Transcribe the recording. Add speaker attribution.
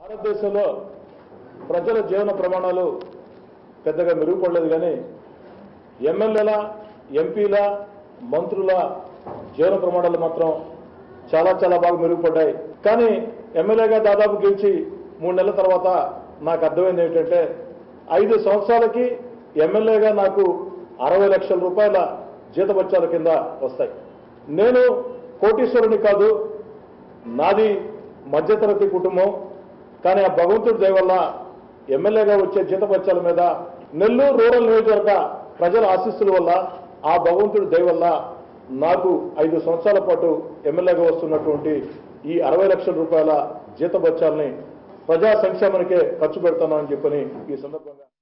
Speaker 1: భారతదేశంలో ప్రజల జీవన ప్రమాణాలు పెద్దగా మెరుగుపడలేదు కానీ ఎమ్మెల్యేల ఎంపీల మంత్రుల జీవన ప్రమాణాలు మాత్రం చాలా చాలా బాగా మెరుగుపడ్డాయి కానీ ఎమ్మెల్యేగా దాదాపు గెలిచి మూడు నెలల తర్వాత నాకు అర్థమైంది ఏంటంటే ఐదు సంవత్సరాలకి ఎమ్మెల్యేగా నాకు అరవై లక్షల రూపాయల జీతబత్యాల కింద వస్తాయి నేను కోటీశ్వరుని కాదు నాది మధ్యతరగతి కుటుంబం కానీ ఆ భగవంతుడి దయ వల్ల ఎమ్మెల్యేగా వచ్చే జీతపత్యాల మీద నెల్లూరు రూరల్ నియోజకవర్గ ప్రజల ఆశీస్సుల వల్ల ఆ భగవంతుడి దయ వల్ల నాకు ఐదు సంవత్సరాల పాటు ఎమ్మెల్యేగా వస్తున్నటువంటి ఈ అరవై లక్షల రూపాయల జీతబత్యాలని ప్రజా సంక్షేమానికే ఖర్చు పెడతానని చెప్పని ఈ సందర్భంగా